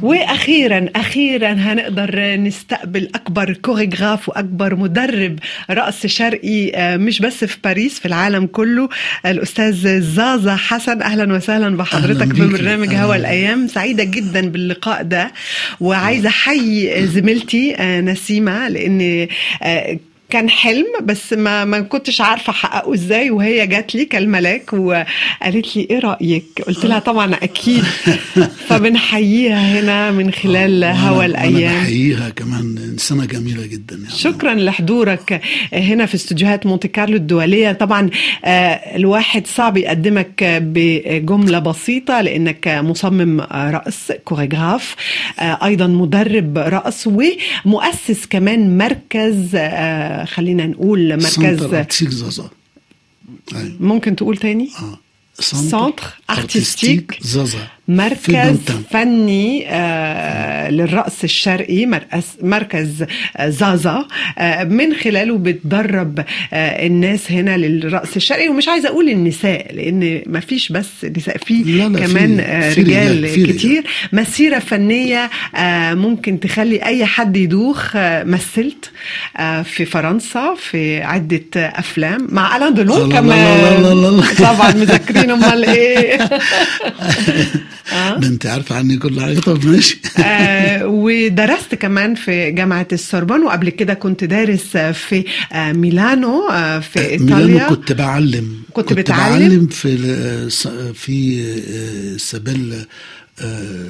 واخيرا اخيرا هنقدر نستقبل اكبر كوريغراف واكبر مدرب رقص شرقي آه، مش بس في باريس في العالم كله الاستاذ زازا حسن اهلا وسهلا بحضرتك أهلاً بيك. ببرنامج أهلاً. هوا الايام سعيده جدا باللقاء ده وعايزه احيي زميلتي آه، نسيمه لان آه، كان حلم بس ما ما كنتش عارفه احققه ازاي وهي جات لي كالملاك وقالت لي ايه رايك قلت لها طبعا اكيد فبنحييها هنا من خلال آه، وأنا- هوا وأنا الايام بحييها كمان إنسانة جميلة جدا يعني شكرا لحضورك هنا في استوديوهات مونتي كارلو الدولية طبعا آه، الواحد صعب يقدمك بجملة بسيطة لأنك مصمم رقص كوريغراف آه، أيضا مدرب رقص ومؤسس كمان مركز آه، خلينا نقول سنتر مركز أرتيستيك زازا أيوة. ممكن تقول تاني آه. سنتر أرتستيك زازا في مركز دونتان. فني آه للرقص الشرقي مركز, مركز آه زازا آه من خلاله بتدرب آه الناس هنا للرقص الشرقي ومش عايزه اقول النساء لان ما فيش بس نساء في لا، لا، كمان في- آه في رجال, رجال، في رجال. كتير مسيره فنيه آه ممكن تخلي اي حد يدوخ آه مثلت آه في فرنسا في عده آه افلام مع الان دلون لا، لا، كمان لا، لا، لا، لا. طبعا مذاكرين امال ايه ده أنت عارفة عني كل حاجة طب ماشي آه ودرست كمان في جامعة السوربون وقبل كده كنت دارس في آه ميلانو آه في ميلانو إيطاليا كنت بعلم كنت بتعلم؟ بعلم في ال- س- في آه، سبيل آه،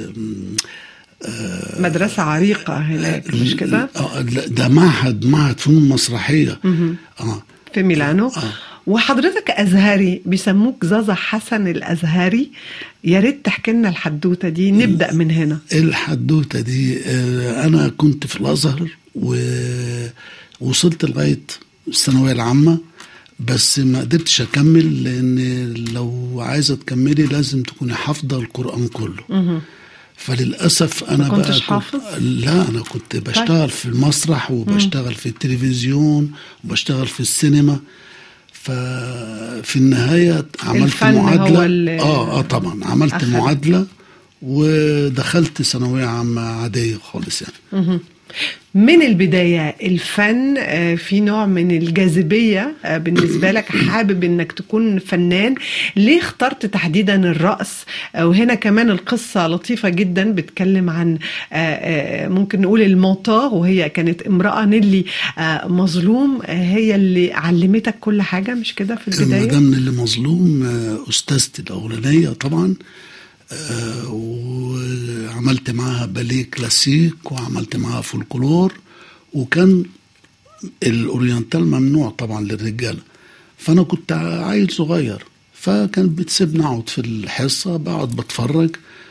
آه، مدرسة عريقة هناك مش كده آه، لا، ده معهد معهد فنون مسرحية اه في ميلانو آه. وحضرتك أزهري بيسموك زازا حسن الأزهري يا ريت تحكي لنا الحدوتة دي نبدأ من هنا الحدوتة دي آه، أنا كنت في الأزهر ووصلت لغاية الثانوية العامة بس ما قدرتش أكمل لأن لو عايزة تكملي لازم تكوني حافظة القرآن كله فللأسف أنا كنتش بقى كنت- حافظ؟ لا أنا كنت بشتغل في المسرح وبشتغل في التلفزيون وبشتغل في السينما ففي النهاية عملت الفن هو معادلة ال- اه اه طبعا عملت أخد. معادلة ودخلت ثانوية عامة عادية خالص يعني من البداية الفن آه، في نوع من الجاذبية آه، بالنسبة لك حابب انك تكون فنان ليه اخترت تحديدا الرقص آه، وهنا كمان القصة لطيفة جدا بتكلم عن آه، آه، ممكن نقول المونتور وهي كانت امرأة نيلي آه، مظلوم آه، هي اللي علمتك كل حاجة مش كده في البداية المدام اللي مظلوم آه، أستاذتي الأولانية طبعا آه، وعملت معاها باليه كلاسيك وعملت معاها فولكلور وكان الأورينتال ممنوع طبعا للرجالة فأنا كنت عيل صغير فكانت بتسيبني أقعد في الحصة بقعد بتفرج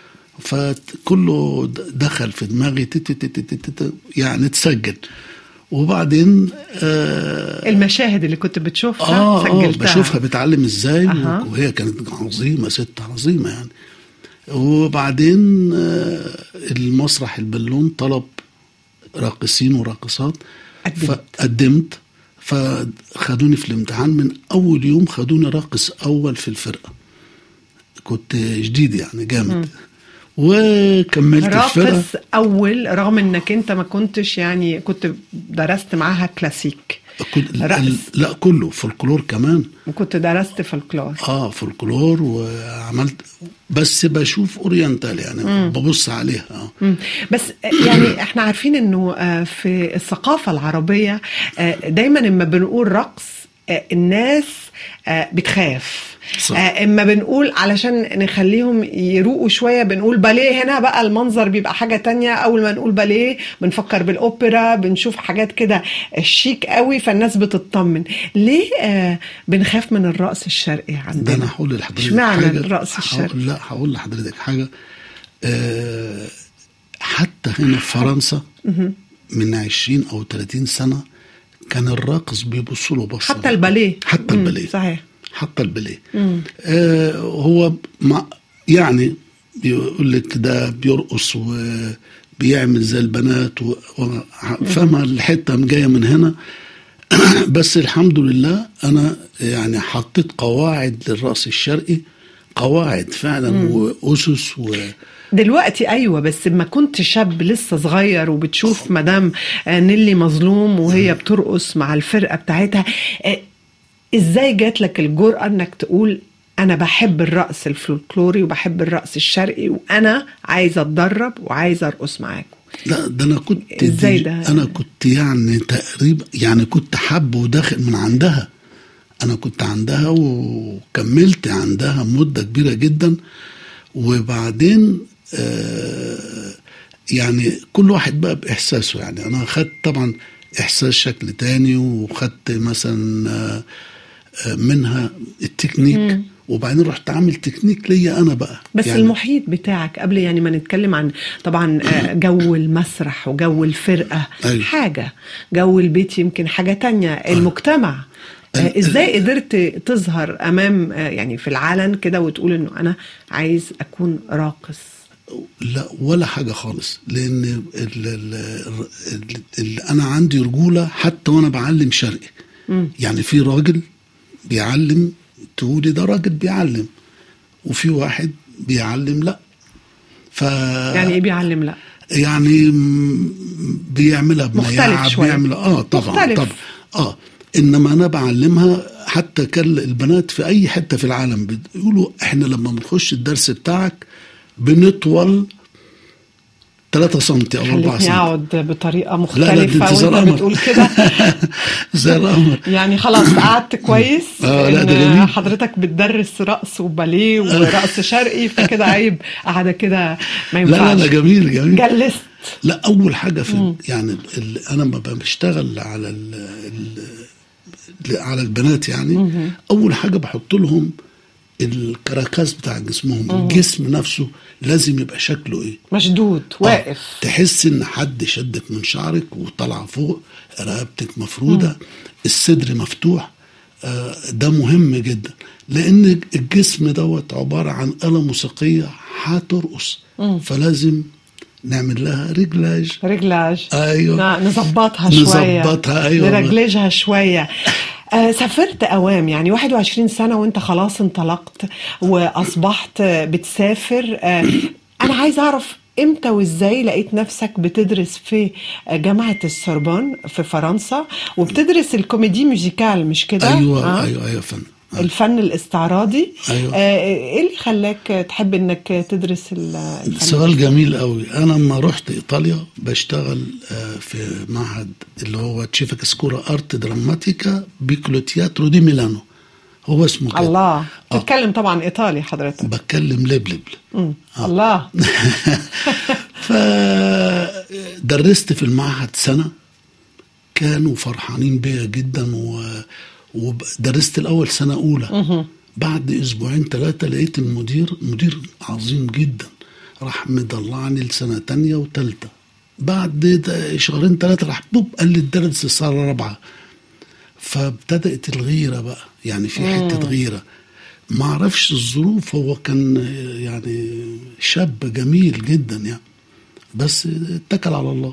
فكله دخل في دماغي تت- تت- تت- تت- يعني تسجل وبعدين آه المشاهد اللي كنت بتشوفها اه اه سجلتها بشوفها بتعلم ازاي أها. وهي كانت عظيمه ست عظيمه يعني وبعدين آه المسرح البالون طلب راقصين وراقصات قدمت. فقدمت فخدوني في الامتحان من اول يوم خدوني راقص اول في الفرقه كنت جديد يعني جامد وكملت الفرقه راقص اول رغم انك انت ما كنتش يعني كنت درست معاها كلاسيك كنت- رقص. لا كله فولكلور كمان وكنت درست فولكلور اه فولكلور وعملت بس بشوف اورينتال يعني ببص عليها اه مم. بس يعني احنا عارفين انه آه، في الثقافة العربية آه، دايما لما بنقول رقص آه، الناس آه، بتخاف صح. آه، اما بنقول علشان نخليهم يروقوا شوية بنقول باليه هنا بقى المنظر بيبقى حاجة تانية اول ما نقول باليه بنفكر بالاوبرا بنشوف حاجات كده شيك قوي فالناس بتطمن ليه آه، بنخاف من الرقص الشرقي ده عندنا انا هقول لحضرتك اشمعنى حاجه الرقص هقول- الشرقي لا هقول لحضرتك حاجه آه حتى هنا في فرنسا من 20 او 30 سنه كان الراقص بيبص له بصه حتى الباليه حتى مم، الباليه صحيح حتى الباليه آه هو ما يعني بيقول لك ده بيرقص وبيعمل زي البنات و... و... فاهمه الحته جايه من هنا بس الحمد لله انا يعني حطيت قواعد للرقص الشرقي قواعد فعلا واسس و دلوقتي ايوه بس ما كنت شاب لسه صغير وبتشوف مدام آه، نيلي مظلوم وهي بترقص مع الفرقه بتاعتها آه، ازاي جات لك الجرأه انك تقول انا بحب الرقص الفلكلوري وبحب الرقص الشرقي وانا عايزه اتدرب وعايزه ارقص معاكم لا ده انا كنت إزاي دي- ده؟ انا كنت يعني تقريبا يعني كنت حابه وداخل من عندها انا كنت عندها وكملت عندها مده كبيره جدا وبعدين آه يعني كل واحد بقى باحساسه يعني انا خدت طبعا احساس شكل تاني وخدت مثلا آه آه، منها التكنيك وبعدين رحت عامل تكنيك ليا انا بقى بس يعني المحيط بتاعك قبل يعني ما نتكلم عن طبعا آه، جو المسرح وجو الفرقة أيوة. حاجة جو البيت يمكن حاجة تانية المجتمع آه، ال- ازاي قدرت تظهر امام آه، يعني في العلن كده وتقول انه انا عايز اكون راقص لا ولا حاجة خالص لأن ال ال ال ال أنا عندي رجولة حتى وأنا بعلم شرقي يعني في راجل بيعلم تقولي ده راجل بيعلم وفي واحد بيعلم لا ف يعني ايه بيعلم لا يعني م- بيعملها مختلف بمياعة شوية. بيعمل اه طبعا مختلف. طبعا اه انما انا بعلمها حتى كان البنات في اي حته في العالم بيقولوا احنا لما بنخش الدرس بتاعك بنطول 3 سم او 4 خلتني سم اقعد بطريقه لا لا دي مختلفه انت زي وانت القمر بتقول كده زي القمر يعني خلاص قعدت كويس آه، لا، ان ده جميل. حضرتك بتدرس رقص وباليه ورقص شرقي فكده عيب قاعده كده ما لا لا ينفعش لا جميل جميل جلست لا اول حاجه في يعني ال انا لما بشتغل على ال ال على البنات يعني اول حاجه بحط لهم الكراكاس بتاع جسمهم الجسم نفسه لازم يبقى شكله ايه مشدود واقف آه، تحس ان حد شدك من شعرك وطلع فوق رقبتك مفروده الصدر مفتوح آه، ده مهم جدا لان الجسم دوت عباره عن آلة موسيقيه هترقص فلازم نعمل لها رجلاج رجلاج أيوة. ن- نظبطها شويه نظبطها، أيوة. نرجلجها شويه آه، سافرت اوام يعني 21 سنه وانت خلاص انطلقت واصبحت آه، بتسافر آه، انا عايز اعرف امتى وازاي لقيت نفسك بتدرس في آه، جامعه السوربون في فرنسا وبتدرس الكوميدي ميوزيكال مش كده ايوه آه؟ ايوه ايوه فن آه. الفن الاستعراضي أيوة. آه، ايه اللي خلاك تحب انك تدرس ال- الفن سؤال جميل قوي انا لما رحت ايطاليا بشتغل آه، في معهد اللي هو تشيفك سكورا ارت دراماتيكا بيكلو تياترو دي ميلانو هو اسمه كده الله آه. تتكلم طبعا ايطالي حضرتك بتكلم لبلب مم. الله فدرست في المعهد سنة كانوا فرحانين بيا جدا و... ودرست الأول سنة أولى بعد أسبوعين ثلاثة لقيت المدير مدير عظيم جدا راح مدلعني لسنة تانية وتالتة بعد ده شهرين ثلاثة راح بوب قال لي الدرس السنة رابعة فابتدأت الغيرة بقى يعني في حتة غيرة ما اعرفش الظروف هو كان يعني شاب جميل جدا يعني بس اتكل على الله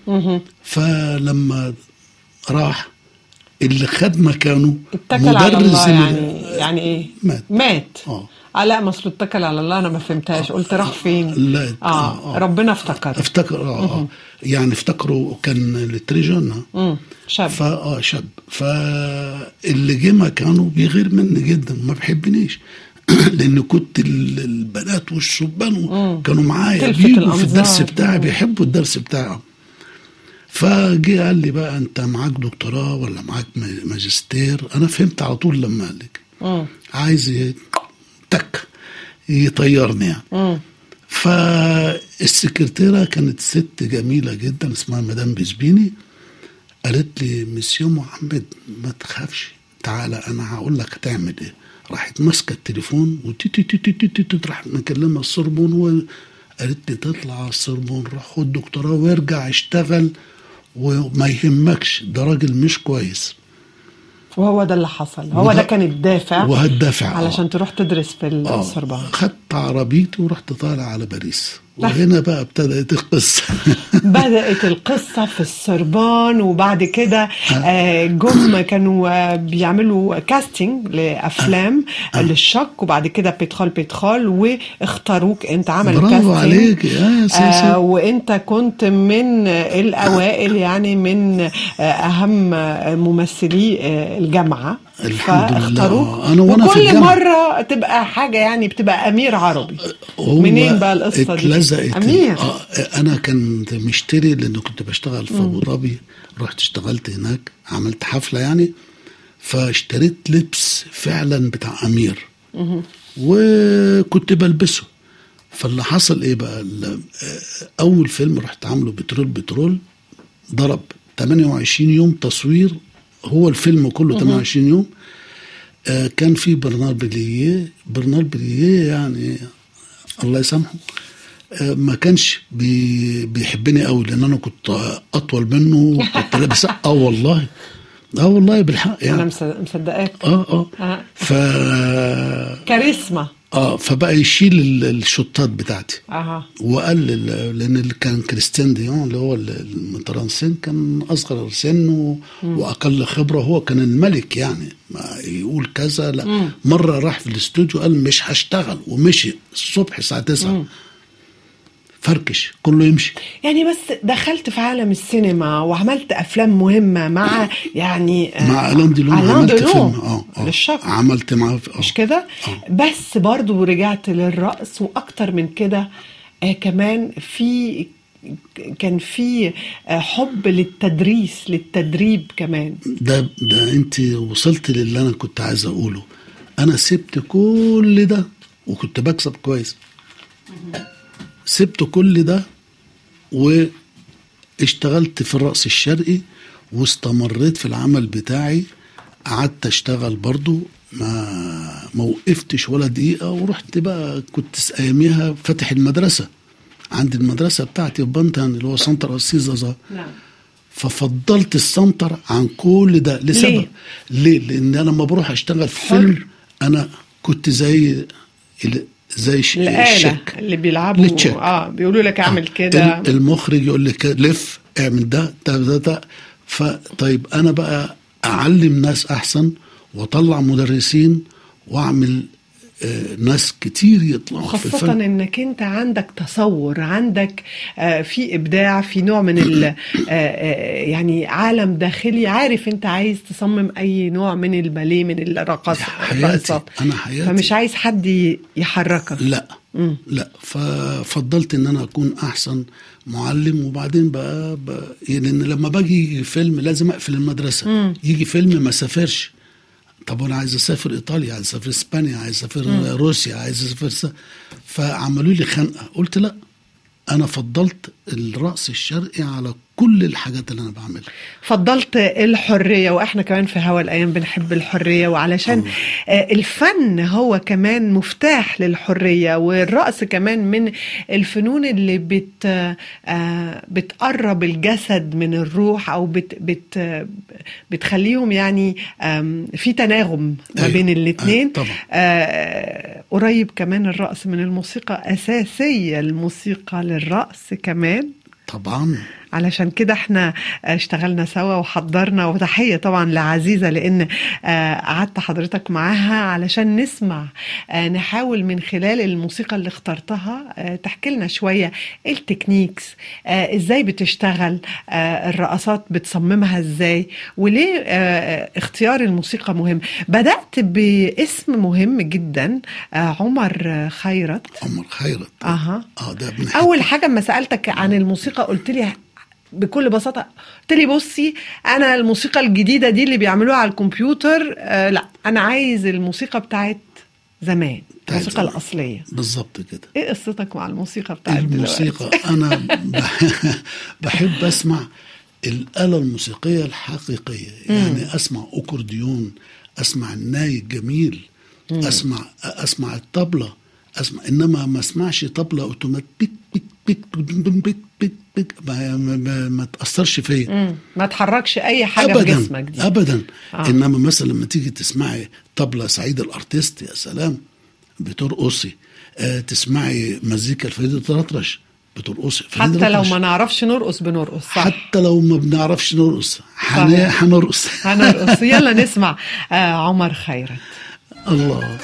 فلما راح اللي خد مكانه اتكل على الله ال- يعني يعني ايه مات. مات اه اه لا ما اصله اتكل على الله انا ما فهمتهاش قلت راح فين لا اه, آه، آه. ربنا افتكر افتكر اه, آه يعني افتكروا كان التريجون امم شاب فاه شاب فاللي جه مكانه بيغير مني جدا ما بيحبنيش لان كنت ال- البنات والشبان كانوا معايا تلفت بيجوا في الأنظار. الدرس بتاعي بيحبوا الدرس بتاعي فجه قال لي بقى انت معاك دكتوراه ولا معاك م- ماجستير انا فهمت على طول لما قال لك مم. عايز ي- تك يطيرني يعني مم. فالسكرتيرة كانت ست جميلة جدا اسمها مدام بسبيني قالت لي مسيو محمد ما تخافش تعالى انا هقول لك هتعمل ايه راحت ماسكه التليفون وتي تي تي تي تي تي تي راح مكلمه السربون وقالت لي تطلع على السربون روح خد دكتوراه وارجع اشتغل وما يهمكش ده راجل مش كويس وهو ده اللي حصل هو وده- ده كان الدافع وهالدافع، آه. علشان تروح تدرس في اه السربان خدت خدت عربيتي ورحت طالع على باريس وهنا بقى ابتدت القصه بدأت القصة في السربان وبعد كده آه، جم كانوا آه، بيعملوا كاستنج لأفلام للشك وبعد كده بيترول بيترول واختاروك انت عمل برافو كاستنج عليك يا سيسي آه وانت كنت من الأوائل يعني من آه، أهم آه، ممثلي آه، الجامعة الحمد لله. فاختاروك أنا وأنا في وكل الجامعة. مرة تبقى حاجة يعني بتبقى أمير عربي هو منين بقى القصة دي؟ اتلزقت أمير آه انا كنت مشتري لانه كنت بشتغل في ابو ظبي رحت اشتغلت هناك عملت حفله يعني فاشتريت لبس فعلا بتاع امير وكنت بلبسه فاللي حصل ايه بقى ال- آه، اول فيلم رحت عامله بترول بترول ضرب 28 يوم تصوير هو الفيلم كله 28 يوم آه، كان في برنار بليه برنار بليه يعني الله يسامحه آه، ما كانش بي بيحبني قوي لان انا كنت اطول منه وكنت لابس اه والله اه والله بالحق أنا يعني مص- مصدقاك اه اه آه. ف كاريزما اه فبقى يشيل ال- الشطات بتاعتي اها وقال لل- لان اللي كان كريستيان ديون اللي هو ال- المترانسين كان اصغر سن و- واقل خبره هو كان الملك يعني ما يقول كذا لا مره راح في الاستوديو قال مش هشتغل ومشي الصبح الساعه 9 فركش كله يمشي يعني بس دخلت في عالم السينما وعملت افلام مهمه مع يعني آه، مع الان ديلون ألان عملت ديلون فيلم اه اه للشك عملت معاه في- اه مش كده بس برضو رجعت للرقص واكتر من كده آه كمان في كان في آه حب للتدريس للتدريب كمان ده ده انت وصلت للي انا كنت عايز اقوله انا سبت كل ده وكنت بكسب كويس سبت كل ده واشتغلت في الرقص الشرقي واستمريت في العمل بتاعي قعدت اشتغل برضو ما ما وقفتش ولا دقيقة ورحت بقى كنت اياميها فاتح المدرسة عندي المدرسة بتاعتي في بنتن اللي هو سنتر أسيزة نعم ففضلت السنتر عن كل ده لسبب ليه؟ لان انا لما بروح اشتغل في حر. فيلم انا كنت زي ال- زي ش- الآلة الشك اللي بيلعبوا للتشيك. اه بيقولوا لك اعمل كده ال- المخرج يقول لك لف اعمل ده ده ده, ده. فطيب انا بقى اعلم ناس احسن واطلع مدرسين واعمل آه ناس كتير يطلعوا في خاصة الفيلم انك انت عندك تصور عندك آه، في ابداع في نوع من ال آه، آه، يعني عالم داخلي عارف انت عايز تصمم اي نوع من الباليه من الرقص يا حياتي، الرقصات أنا حياتي. فمش عايز حد ي- يحركك لا لا ففضلت ان انا اكون احسن معلم وبعدين بقى, بقى لان لما باجي يجي فيلم لازم اقفل المدرسه يجي فيلم ما سافرش طب انا عايز اسافر ايطاليا عايز اسافر اسبانيا عايز اسافر روسيا عايز اسافر س... فعملوا لي خنقه قلت لا انا فضلت الرقص الشرقي على كل الحاجات اللي انا بعملها فضلت الحرية وإحنا كمان في هوا الأيام بنحب الحرية وعلشان آه، الفن هو كمان مفتاح للحرية والرقص كمان من الفنون اللي بت آه، بتقرب الجسد من الروح أو بت بت آه، بتخليهم يعني آم، في تناغم ما أيوة، بين الاتنين أيوة، طبعا. آه، قريب كمان الرقص من الموسيقى أساسية الموسيقى للرقص كمان طبعا علشان كده احنا اشتغلنا سوا وحضرنا وتحية طبعا لعزيزة لان آه، قعدت حضرتك معاها علشان نسمع آه، نحاول من خلال الموسيقى اللي اخترتها آه، تحكي لنا شوية التكنيكس آه، ازاي بتشتغل آه، الرقصات بتصممها ازاي وليه آه، اختيار الموسيقى مهم بدأت باسم مهم جدا آه، عمر خيرت عمر خيرت اها اه ده ابن اول حاجه اما سالتك عن الموسيقى قلت لي بكل بساطه قلت لي بصي انا الموسيقى الجديده دي اللي بيعملوها على الكمبيوتر آه لا انا عايز الموسيقى بتاعت زمان بتاعت الموسيقى زمان. الاصليه بالظبط كده ايه قصتك مع الموسيقى بتاعت دلوقتي؟ الموسيقى انا بح- بحب اسمع الآلة الموسيقية الحقيقية يعني اسمع اكورديون اسمع الناي الجميل اسمع اسمع الطبلة اسمع انما ما اسمعش طبلة اوتومات بيك بيك بيك بيك بيك بيك, بيك ما, ما, ما, ما تاثرش فيا مم. ما تحركش اي حاجه في ابدا جسمك دي ابدا آه. آه. انما مثلا لما تيجي تسمعي طبلة سعيد الارتيست يا سلام بترقصي آه تسمعي مزيكا الفريد الأطرش بترقصي فريد حتى لو الأطرش. ما نعرفش نرقص بنرقص صح حتى لو ما بنعرفش نرقص حن- صحيح. حنرقص هنرقص يلا نسمع آه عمر خيرت الله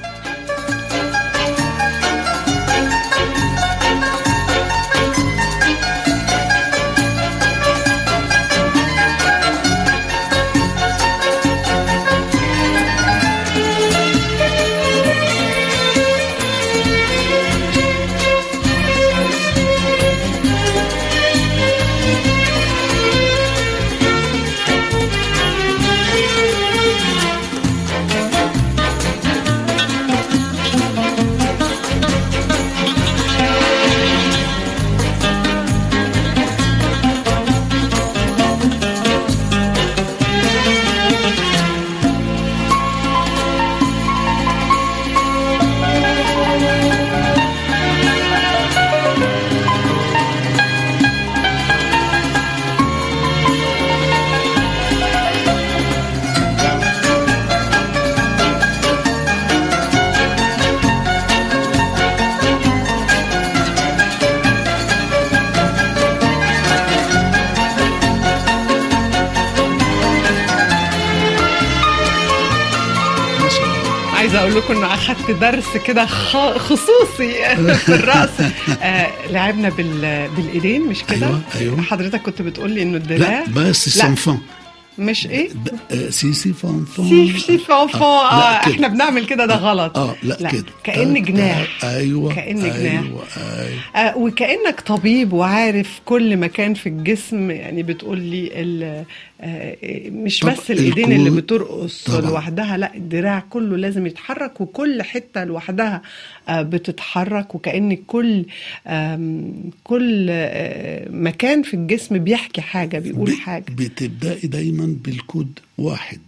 ما شاء الله عايزه اقول لكم انه اخدت درس كده خ- خصوصي في الرقص آه لعبنا بال... بالايدين مش كده أيوة، أيوة. حضرتك كنت بتقول لي انه الدراع لا بس السنفان مش ايه سي سي فان فان سيف سيف انفون آه، لا اه كده. احنا بنعمل كده ده غلط اه لا, كده كأن جناح ايوه كأن جناح. ايوه ايوه آه وكأنك طبيب وعارف كل مكان في الجسم يعني بتقول لي ال- آه مش طب بس الايدين اللي الكود- بترقص طبعاً. لوحدها لا الدراع كله لازم يتحرك وكل حتة لوحدها آه بتتحرك وكأن كل آم، كل آه مكان في الجسم بيحكي حاجة بيقول ب- حاجة بتبدأي دايما بالكود واحد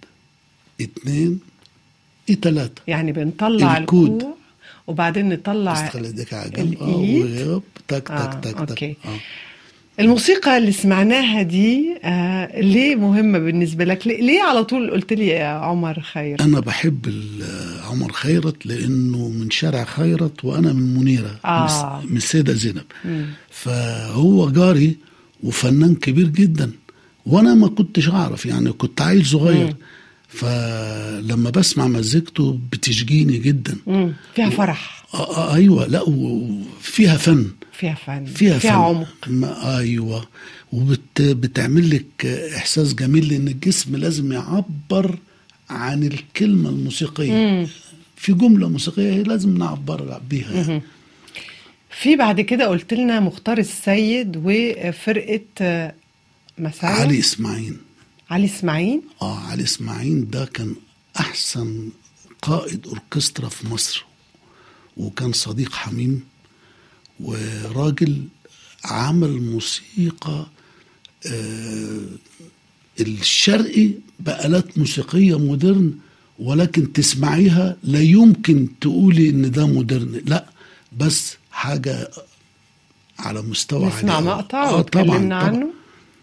اتنين ايه تلاتة يعني بنطلع الكود. الكوع وبعدين نطلع استخلي ايديك على جنب اه الإيد. ويب تك آه، تك تك أوكي. تك اه الموسيقى اللي سمعناها دي آه ليه مهمة بالنسبة لك ليه, ليه على طول قلت لي يا عمر خير انا بحب ال- عمر خيرت لانه من شارع خيرت وانا من منيره آه. من- من السيده زينب فهو جاري وفنان كبير جدا وانا ما كنتش اعرف يعني كنت عيل صغير فلما بسمع مزيكته بتشجيني جدا مم. فيها فرح آه آه ايوه لا وفيها فن فيها فن فيها, فيها فن. عمق ما ايوه وبتعمل لك احساس جميل لان الجسم لازم يعبر عن الكلمه الموسيقيه في جمله موسيقيه هي لازم نعبر بيها يعني. في بعد كده قلت لنا مختار السيد وفرقة آه، مساوي علي اسماعيل علي اسماعيل اه علي اسماعيل ده كان احسن قائد اوركسترا في مصر وكان صديق حميم وراجل عمل موسيقى آه الشرقي بآلات موسيقية مودرن ولكن تسمعيها لا يمكن تقولي ان ده مودرن لا بس حاجة على مستوى نسمع عالي أوي. مقطع آه طبعا واتكلمنا طبعا عنه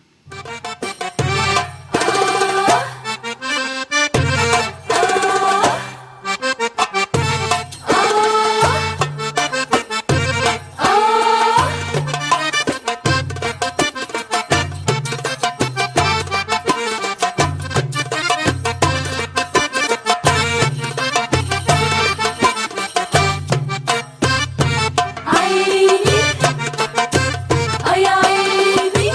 عيني أي عيني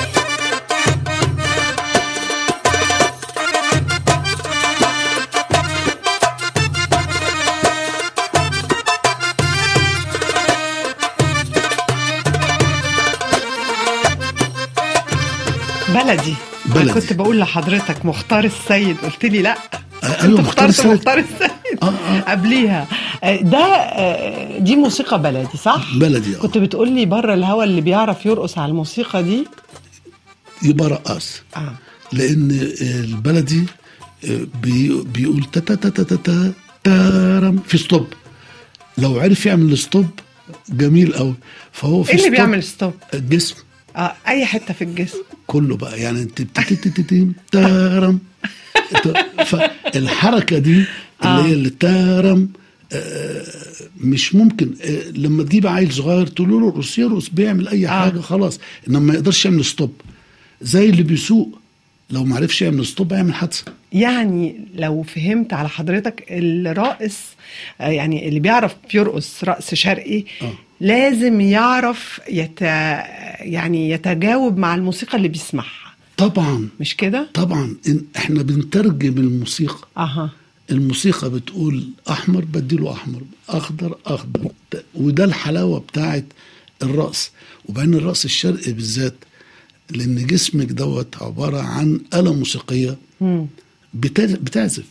بلدي بلدي. أنا كنت بقول لحضرتك مختار السيد قلت لي لا آه، انت أيوة، مختار اخترت السيد. مختار السيد آه، آه. قبليها آه، ده آه، دي موسيقى بلدي صح؟ بلدي، آه. كنت بتقول لي بره الهوا اللي بيعرف يرقص على الموسيقى دي يبقى رقاص اه لان البلدي بي بيقول تا تا تا تا تا تا تارم في ستوب لو عرف يعمل ستوب جميل قوي فهو في ايه اللي ستوب بيعمل ستوب؟ الجسم اه اي حته في الجسم كله بقى يعني انت بتتتتتم تارم فالحركه دي اللي هي اللي تارم آه، مش ممكن آه، لما تجيب عيل صغير تقول له ارقص يرقص بيعمل اي آه. حاجه خلاص انما ما يقدرش يعمل ستوب زي اللي بيسوق لو ما عرفش يعمل ستوب هيعمل حادثه يعني لو فهمت على حضرتك الراقص آه، يعني اللي بيعرف يرقص رقص شرقي آه. لازم يعرف يت... يعني يتجاوب مع الموسيقى اللي بيسمعها طبعا مش كده؟ طبعا إن احنا بنترجم الموسيقى اها الموسيقى بتقول احمر بديله احمر اخضر اخضر وده الحلاوه بتاعت الرقص وبعدين الرقص الشرقي بالذات لان جسمك دوت عباره عن اله موسيقيه مم. بتع- بتعزف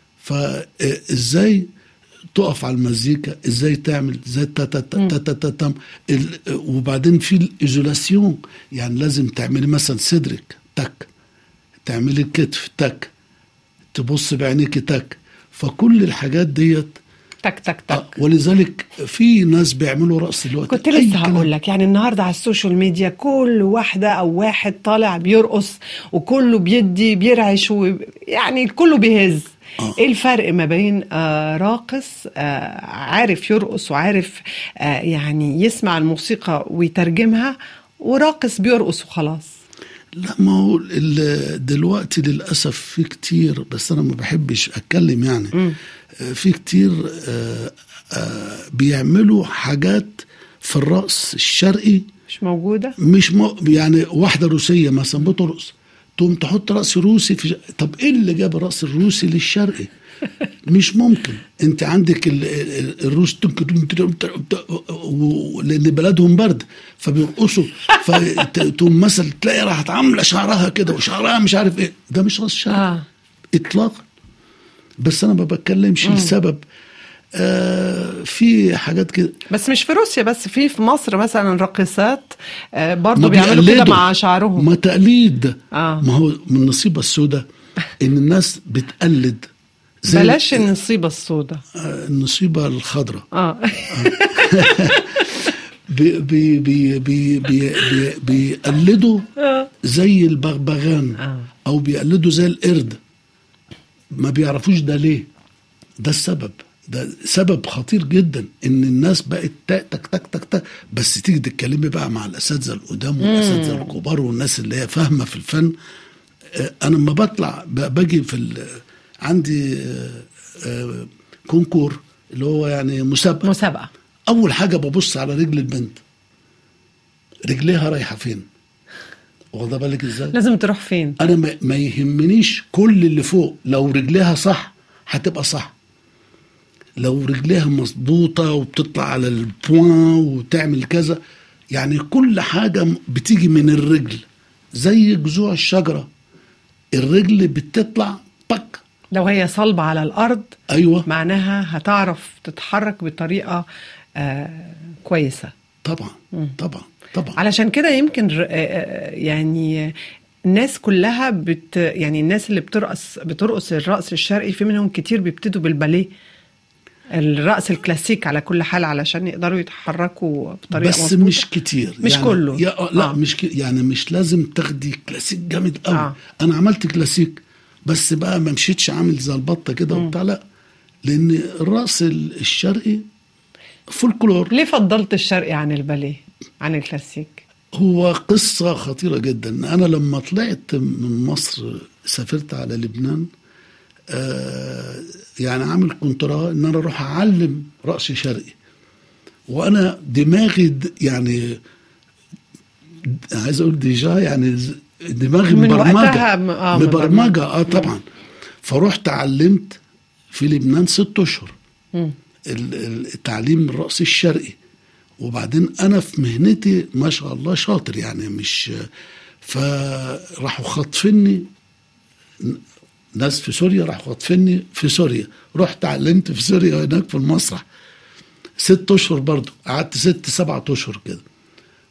فازاي تقف على المزيكا ازاي تعمل ازاي تا تا تا تا تا تا تم ال- وبعدين في الايزولاسيون يعني لازم تعملي مثلا صدرك تك تعملي الكتف تك تبص بعينيك تك فكل الحاجات ديت تك تك آه، تك ولذلك في ناس بيعملوا رقص دلوقتي كنت أي لسه كلام. هقول لك يعني النهارده على السوشيال ميديا كل واحده او واحد طالع بيرقص وكله بيدي بيرعش و... يعني كله بيهز آه. ايه الفرق ما بين آه راقص آه عارف يرقص وعارف آه يعني يسمع الموسيقى ويترجمها وراقص بيرقص وخلاص لا ما هو ال- دلوقتي للاسف في كتير بس انا ما بحبش اتكلم يعني آه، في كتير آه، آه، بيعملوا حاجات في الرقص الشرقي مش موجوده مش م... يعني واحده روسيه مثلا بترقص تقوم تحط رقص روسي في طب ايه اللي جاب الرقص الروسي للشرقي مش ممكن انت عندك ال... ال- الروس تك- تك- تك- تك- و- لان بلدهم برد فبيرقصوا فتقوم مثلا تلاقي راحت عامله شعرها كده وشعرها مش عارف ايه ده مش رقص شرقي آه. اطلاقا بس انا ما بتكلمش لسبب آه في حاجات كده بس مش في روسيا بس في في مصر مثلا راقصات آه برضه ما بيعملوا كده بيقلدوا. مع شعرهم ما تقليد آه. ما هو من النصيبة السوداء ان الناس بتقلد زي بلاش النصيبه السوداء آه، النصيبة الخضراء اه بي بي بي بي بي بي بيقلدوا زي البغبغان آه. او بيقلدوا زي القرد ما بيعرفوش ده ليه ده السبب ده سبب خطير جدا ان الناس بقت تك تك تك تك, تك بس تيجي تتكلمي بقى مع الاساتذه القدام والاساتذه الكبار والناس اللي هي فاهمه في الفن آه، انا لما بطلع ب- باجي في ال- عندي آه، آه، كونكور اللي هو يعني مسابقه مسابقه اول حاجه ببص على رجل البنت رجليها رايحه فين واخده بالك ازاي لازم تروح فين انا ما, ما يهمنيش كل اللي فوق لو رجليها صح هتبقى صح لو رجليها مظبوطه وبتطلع على البوان وتعمل كذا يعني كل حاجه م- بتيجي من الرجل زي جذوع الشجره الرجل بتطلع بك لو هي صلبة على الأرض ايوه معناها هتعرف تتحرك بطريقة آه كويسة طبعا طبعا طبعا علشان كده يمكن ر- آه، آه، يعني الناس كلها بت يعني الناس اللي بترقص بترقص الرقص الشرقي في منهم كتير بيبتدوا بالباليه الرقص الكلاسيك على كل حال علشان يقدروا يتحركوا بطريقه بس مظبوطة. مش كتير مش يعني كله. يا آه لا آه. آه. مش ك... يعني مش لازم تاخدي كلاسيك جامد قوي آه. آه. انا عملت كلاسيك بس بقى ما مشيتش عامل زي البطه كده وبتاع لا لان الرقص ال- الشرقي فولكلور ليه فضلت الشرقي عن الباليه عن الكلاسيك هو قصه خطيره جدا انا لما طلعت من مصر سافرت على لبنان آه يعني عامل كونترا ان انا اروح اعلم رقص شرقي وانا دماغي د- يعني عايز اقول ديجا يعني ز- دماغي من مبرمجه وقتها م- آه، مبرمجه اه طبعا فرحت علمت في لبنان ست اشهر ال- ال- التعليم الرقص الشرقي وبعدين انا في مهنتي ما شاء الله شاطر يعني مش فراحوا خاطفيني ناس في سوريا راحوا خاطفيني في سوريا رحت علمت في سوريا هناك في المسرح ست اشهر برضو قعدت ست سبعة اشهر كده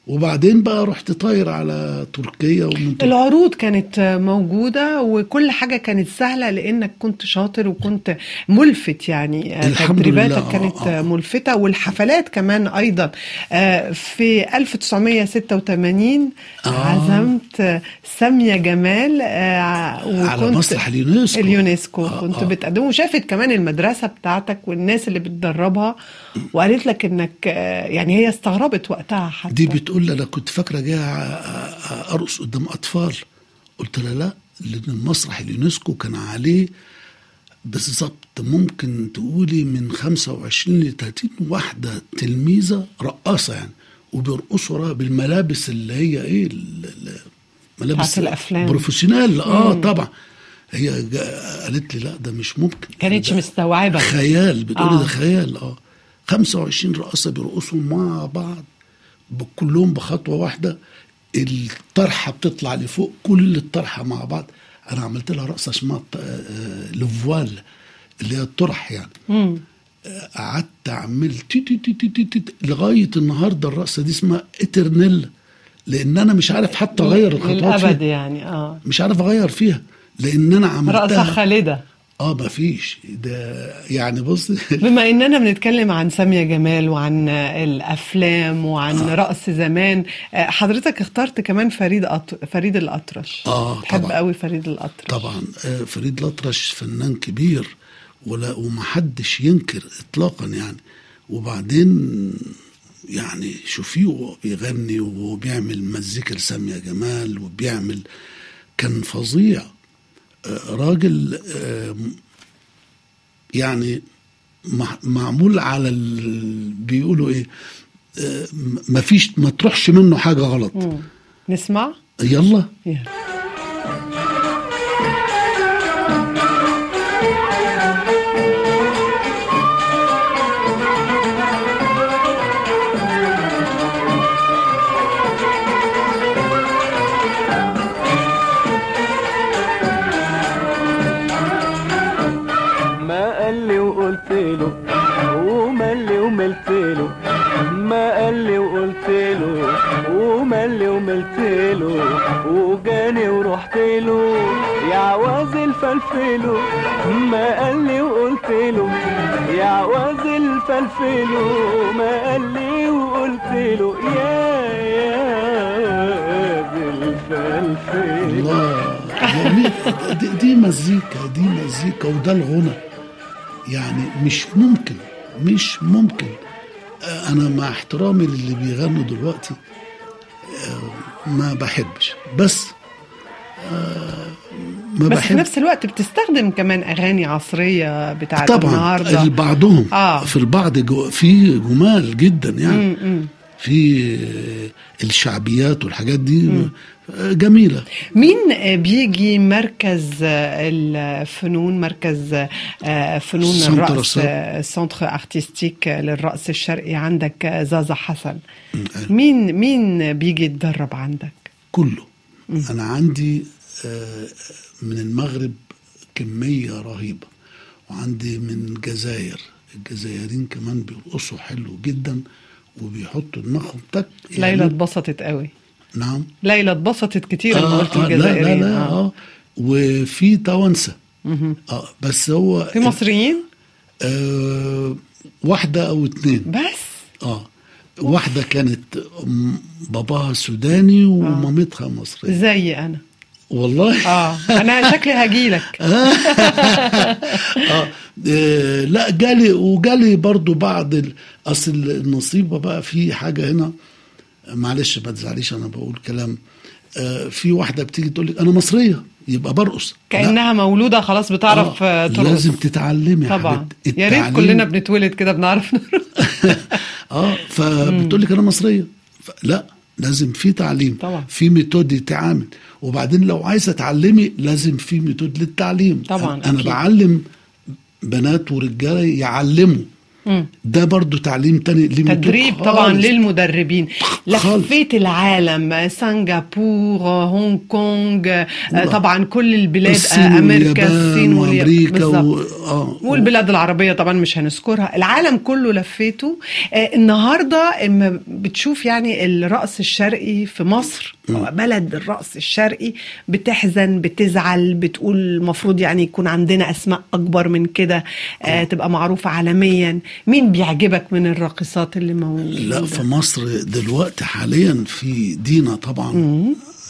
وبعدين بقى رحت طاير على تركيا ومن تركيا العروض كانت موجودة وكل حاجة كانت سهلة لأنك كنت شاطر وكنت ملفت يعني الحمد تدريباتك لله، آه، كانت آه. ملفتة والحفلات كمان أيضا آه، في 1986 آه. عزمت سامية جمال آه، على وكنت مسرح اليونسكو اليونسكو آه، كنت آه. بتقدم وشافت كمان المدرسة بتاعتك والناس اللي بتدربها وقالت لك انك آه، يعني هي استغربت وقتها حتى دي بتقول لي انا كنت فاكره جاي أ- أ- ارقص قدام اطفال قلت لها لا لان المسرح اليونسكو كان عليه بالظبط ممكن تقولي من 25 ل 30 واحده تلميذه رقاصه يعني وبيرقصوا وراها بالملابس اللي هي ايه ال- ال- ملابس بتاعت الأفلام. بروفيشنال اه طبعا هي جا- قالت لي لا ده مش ممكن كانتش ده مستوعبة خيال بتقولي آه. ده خيال اه 25 رقاصه بيرقصوا مع بعض ب- كلهم بخطوه واحده الطرحه بتطلع لفوق كل الطرحه مع بعض انا عملت لها رقصه اسمها ط- آه، لفوال اللي هي الطرح يعني مم. آه، قعدت اعمل تي تي تي تي تي تي لغايه النهارده الرقصه دي اسمها اترنيل لان انا مش عارف حتى اغير الخطوات للأبد فيها يعني اه مش عارف اغير فيها لان انا رقصة عملتها خالدة اه ما فيش ده يعني بص بما اننا بنتكلم عن سامية جمال وعن الافلام وعن رقص زمان آه، حضرتك اخترت كمان فريد أط... فريد الاطرش آه، بحب طبعاً. قوي فريد الاطرش طبعا آه، فريد الأطرش فنان كبير ولا ومحدش ينكر اطلاقا يعني وبعدين يعني شوفيه وهو بيغني وبيعمل مزيكا لسامية جمال وبيعمل كان فظيع آه، راجل آه، يعني مع- معمول على ال... بيقولوا ايه آه، ما فيش ما تروحش منه حاجة غلط مم. نسمع يلا يلا ما قال لي وقلت له ومال لي وملت له ما قال لي وقلت له ومال لي وملت له وجاني ورحت له يا عواز الفلفلو ما قال لي وقلت له يا عواز الفلفلو ما قال لي وقلت له يا يا بالفلفل الله جميل دي, دي مزيكا دي مزيكا وده الغنى يعني مش ممكن مش ممكن آه، انا مع احترامي للي بيغنوا دلوقتي آه، ما بحبش بس آه، ما بس في بحب نفس الوقت بتستخدم كمان اغاني عصريه بتاعت طبعا النهارده بعضهم آه. في البعض جو في جمال جدا يعني مم، مم. في آه، الشعبيات والحاجات دي آه، جميله مين آه، بيجي مركز آه، الفنون مركز آه، فنون سنتر الرقص الصوت. آه، سنتر ارتستيك للرقص الشرقي عندك آه، زازا حسن مم. مين مين بيجي يتدرب عندك كله انا عندي آه، من المغرب كميه رهيبه وعندي من الجزائر الجزائريين كمان بيرقصوا حلو جدا وبيحطوا دماغهم تك ليلى اتبسطت قوي نعم ليلى اتبسطت كتير لما آه قلت آه لا لا الجزائريين لا آه. اه وفي توانسه اه بس هو في مصريين آه واحده او اتنين بس اه واحده كانت م- باباها سوداني ومامتها مصريه زي انا والله اه انا شكلي هجيلك آه. آه لا جالي وجالي برضو بعض ال- اصل النصيبه بقى في حاجه هنا معلش ما تزعليش انا بقول كلام آه في واحده بتيجي تقول لك انا مصريه يبقى برقص لا. كانها مولوده خلاص بتعرف آه آه، ترقص لازم تتعلمي يا طبعا حبيبتي. يا ريت التعليم- كلنا بنتولد كده بنعرف نرقص اه فبتقول لك انا مصريه ف- لا لازم في تعليم طبعا. في ميثود يتعامل وبعدين لو عايزه تعلمي لازم في ميثود للتعليم طبعا، انا أكيد. بعلم بنات ورجاله يعلموا ده برضو تعليم تاني ليه ميثود تدريب طبعا خالص. للمدربين خالص. لفيت العالم سنغافور هونج كونج آه، طبعا كل البلاد الصين آه، امريكا واليابان الصين واليابان وامريكا و... بالظبط. آه. والبلاد العربية طبعا مش هنذكرها العالم كله لفيته آه، النهاردة اما بتشوف يعني الرأس الشرقي في مصر أو بلد الرأس الشرقي بتحزن بتزعل بتقول المفروض يعني يكون عندنا أسماء أكبر من كده آه، تبقى معروفة عالميا مين بيعجبك من الراقصات اللي موجودة لا في مصر دلوقتي حاليا في دينا طبعا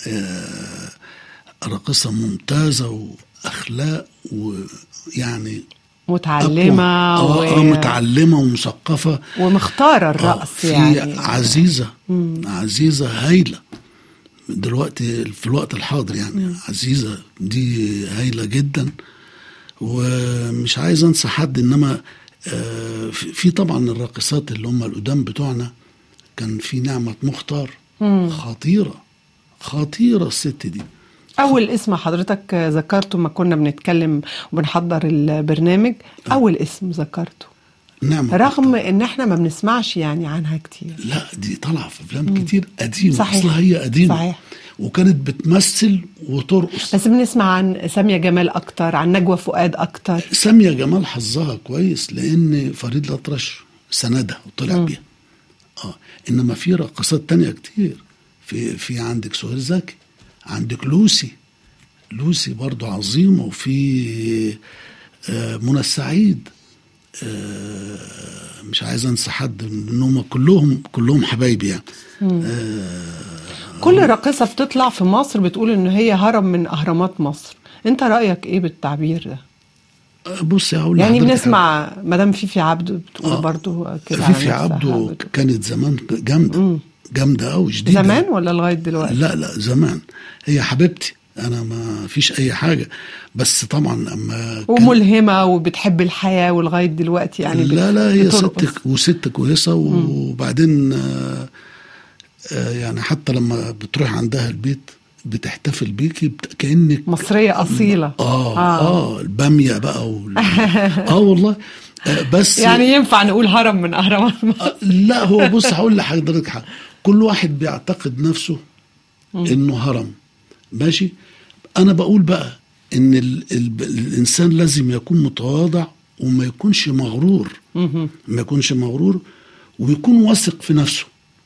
آه راقصة ممتازة وأخلاق ويعني متعلمة أقوى. آه, و... آه متعلمة ومثقفة ومختارة آه الرأس في يعني عزيزة عزيزة هايلة دلوقتي في الوقت الحاضر يعني عزيزة دي هايلة جدا ومش عايز انسى حد انما آه، في في طبعا الراقصات اللي هم القدام بتوعنا كان في نعمة مختار خطيرة خطيرة الست دي أول اسم حضرتك ذكرته ما كنا بنتكلم وبنحضر البرنامج أول اسم ذكرته نعمة رغم إن إحنا ما بنسمعش يعني عنها كتير لا دي طالعة في افلام كتير قديمة صحيح. اصلها هي قديمة صحيح. وكانت بتمثل وترقص بس بنسمع عن سامية جمال أكتر عن نجوى فؤاد أكتر سامية جمال حظها كويس لأن فريد الأطرش سندها وطلع بيها اه إنما في راقصات تانية كتير في في عندك سهير زكي عندك لوسي لوسي برضو عظيمة وفي آه، منى السعيد آه، مش عايز انسى حد منهم كلهم كلهم حبايبي يعني كل راقصة بتطلع في مصر بتقول إن هي هرم من أهرامات مصر أنت رأيك إيه بالتعبير ده؟ آه، بص هقول يعني لحضرتك بنسمع مدام فيفي عبده بتقول آه. برضو كده على فيفي نفسها. عبده كانت زمان جامدة جامدة أوي شديدة زمان ولا لغاية دلوقتي؟ لا لا زمان هي حبيبتي انا ما فيش اي حاجه بس طبعا اما كان- وملهمة وبتحب الحياة ولغاية دلوقتي يعني بت- لا لا هي ست بترقص. وست كويسه وبعدين آه، آه، يعني حتى لما بتروح عندها البيت بتحتفل بيكي بت- كانك مصرية أصيلة اه اه الباميه بقى وال... اه والله آه بس يعني ينفع نقول هرم من أهرامات مصر آه، لا هو بص هقول لحضرتك حاجه كل واحد بيعتقد نفسه انه هرم ماشي انا بقول بقى ان ال ال الانسان لازم يكون متواضع وما يكونش مغرور ما يكونش مغرور ويكون واثق في نفسه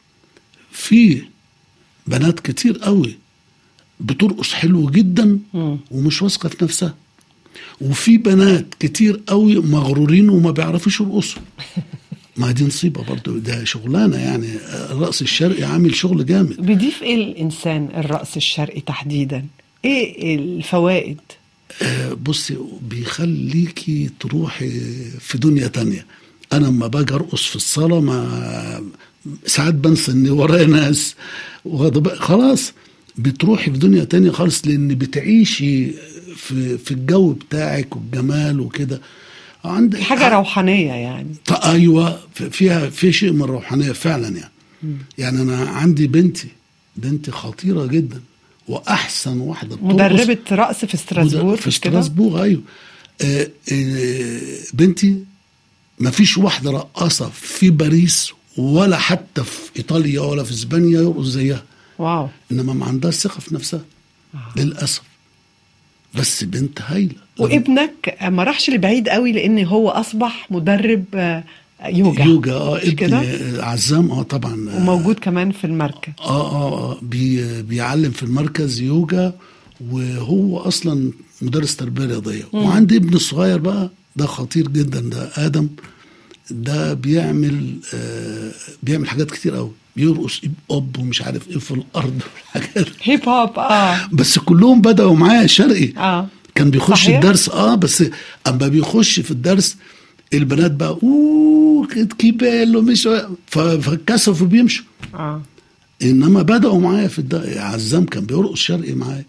في بنات كتير قوي بترقص حلو جدا ومش واثقه في نفسها وفي بنات كتير قوي مغرورين وما بيعرفوش يرقصوا ما دي نصيبه برضو ده شغلانه يعني الرقص الشرقي عامل شغل جامد بيضيف إيه الإنسان الرأس الشرقي تحديدا؟ إيه الفوائد؟ آه، بصي بيخليكي تروحي في دنيا تانية انا لما باجي ارقص في الصاله ما ساعات بنسى ان ورايا ناس واخدة بقى- خلاص بتروحي في دنيا تانية خالص لان بتعيشي في في الجو بتاعك والجمال وكده عندك حاجة روحانية يعني ط- ايوه ف- فيها في شيء من الروحانيه فعلا يعني يعني انا عندي بنتي بنتي خطيره جدا واحسن واحده بترقص مدربة رقص في ستراسبور في مش كده؟ ستراسبور ايوه آه، آه، بنتي ما فيش واحده رقاصه في باريس ولا حتى في ايطاليا ولا في اسبانيا يرقص زيها واو انما ما عندهاش ثقه في نفسها للاسف بس بنت هايله وابنك ما راحش لبعيد قوي لان هو اصبح مدرب آه، يوجا يوجا اه مش كده؟ ابني آه، عزام اه طبعا آه، وموجود كمان في المركز اه اه اه بي بيعلم في المركز يوجا وهو اصلا مدرس تربيه رياضيه وعندي ابن الصغير بقى ده خطير جدا ده ادم ده بيعمل آه بيعمل حاجات كتير قوي بيرقص اب ومش عارف ايه في الارض والحاجات هيب هوب اه بس كلهم بدأوا معايا شرقي اه كان بيخش صحيح؟ الدرس اه بس اما بيخش في الدرس البنات بقى اوه كيبيلو مش ف- فاتكسفوا بيمشوا اه انما بداوا معايا في الد... عزام كان بيرقص شرقي معايا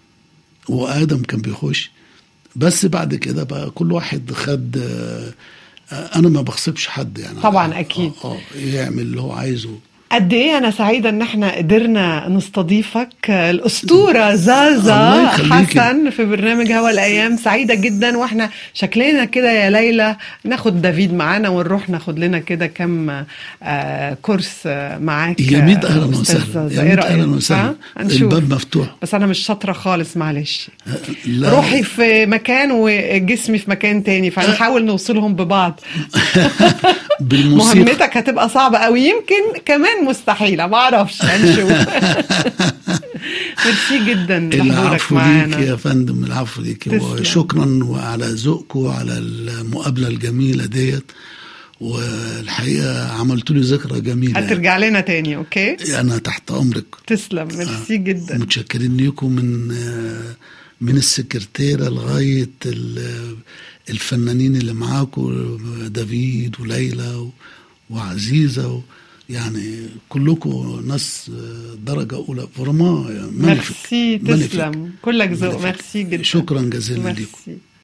وادم كان بيخش بس بعد كده بقى كل واحد خد آه، آه، انا ما بغصبش حد يعني طبعاً أكيد. اه, آه يعمل اللي هو عايزه قد ايه انا سعيده ان احنا قدرنا نستضيفك الاسطوره زازا الله يخليكي. حسن في برنامج هوا الايام سعيده جدا واحنا شكلنا كده يا ليلى ناخد دافيد معانا ونروح ناخد لنا كده كم آه كورس آه، معاك يا ميت اهلا آه، أستاذ وسهلا زازا. يا إيه ميت اهلا رأيك؟ وسهلا ها؟ هنشوف. الباب مفتوح بس انا مش شاطره خالص معلش لا. روحي في مكان وجسمي في مكان تاني فهنحاول نوصلهم ببعض بالموسيقى مهمتك هتبقى صعبة أوي يمكن كمان مستحيلة ما أعرفش هنشوف ميرسي جدا لحضورك العفو ليك معانا يا فندم العفو ليك تسلم. وشكرا وعلى ذوقكم وعلى المقابله الجميله ديت والحقيقه عملت لي ذكرى جميله هترجع لنا تاني أوكي انا تحت امرك تسلم ميرسي جدا متشكرين ليكم من آه، من السكرتيره لغايه ال- الفنانين اللي معاكم دافيد وليلى و- وعزيزه و يعني كلكم ناس آه، درجه اولى فرما مانيفيك ميرسي مانيفيك. تسلم كلك ذوق مانيفيك. ميرسي جدا شكرا جزيلا لكم ميرسي